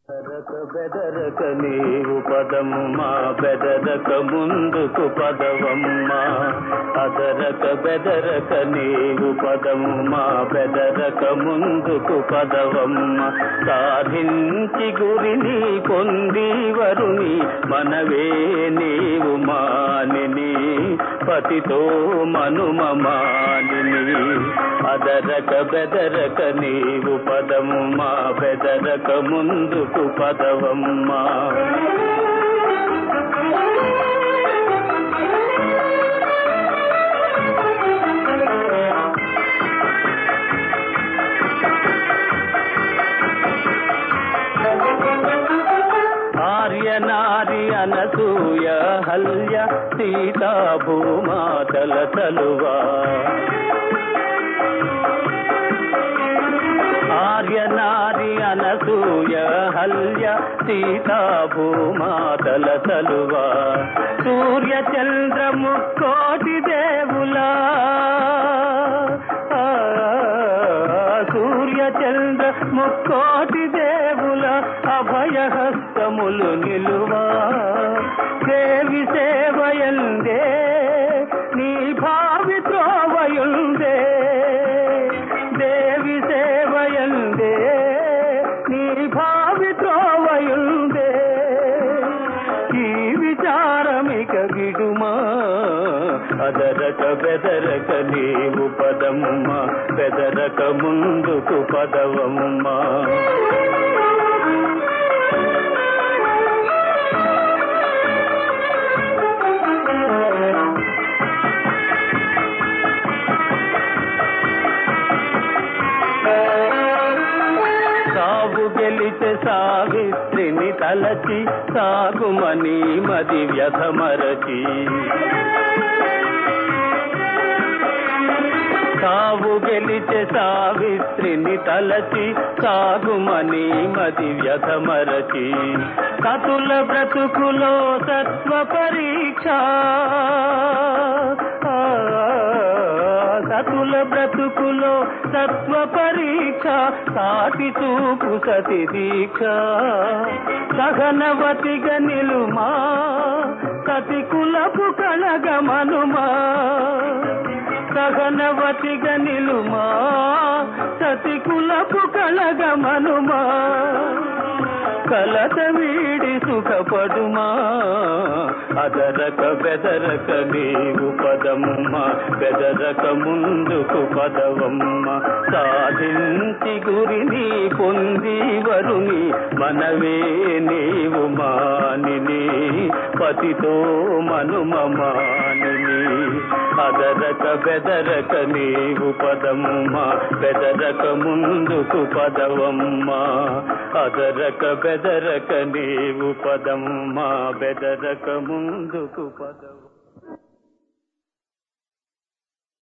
బెదరక బెదరక నీవు పదమ్మా బెదరక ముందుకు పదవమ్మా అదరక బెదరక నీవు పదమ్మా బెదరక ముందుకు పదవమ్మ సాధించి గురిని పొంది వరుని మనవే నీవు మానిని పతితో మనుమ మానిని అదరక బెదరక నీవు పదమ్మా బెదరక ముందుకు పదవమ్మా ఆర్య నారి అనసూయ హల్య సీతా భూమాతల తలువా ఆర్య నారి అనసూయ హల్య సీతా భూమాతల తలువా సూర్య చంద్ర ముక్కోటి దేవులా ఆ, సూర్య చంద్ర ముక్కోటి దేవుల అభయహస్తములు నిలువా దేవి సేవయందే నీ భావి త్రోవయుందే దేవి సేవయందే నీ భావి త్రోవయుందే ఈ విచారమిక విడుమా అదరక బెదరక నీవు పదమ్మ బెదరక ముందుకు పదవమ్మ సాగు గెలిచే సావిత్రిని తలచి సాగుమని మది వ్యధమరచి సావు గెలిచే సావిత్రిని తలచి సాగుమని మది వ్యధమరచి కతుల బ్రతుకులో సత్వ పరీక్ష ఆ, సతుల బ్రతుకులో సత్వ పరీక్ష సాటి చూపు సతి దీక్ష సహనవతిగా నిలుమా సతి కులపు కళగమనుమా సహనవతిగా నిలుమా సతి కులపు కళగమనుమా కలత వీడి సుఖపడుమా అదరక బెదరక నీవు పదమ్మ బెదరక ముందుకు పదవమ్మ సాధించి గురిని పొంది వరుని మనవే నీవు మానిని పతితో మనుమ మానిని అదరక బెదరక నీవు పదమ్మ బెదరక ముందుకు పదవమ్మ అదరక బెదరక నీవు పదమ్మ బెదరక ముందుకు పదవు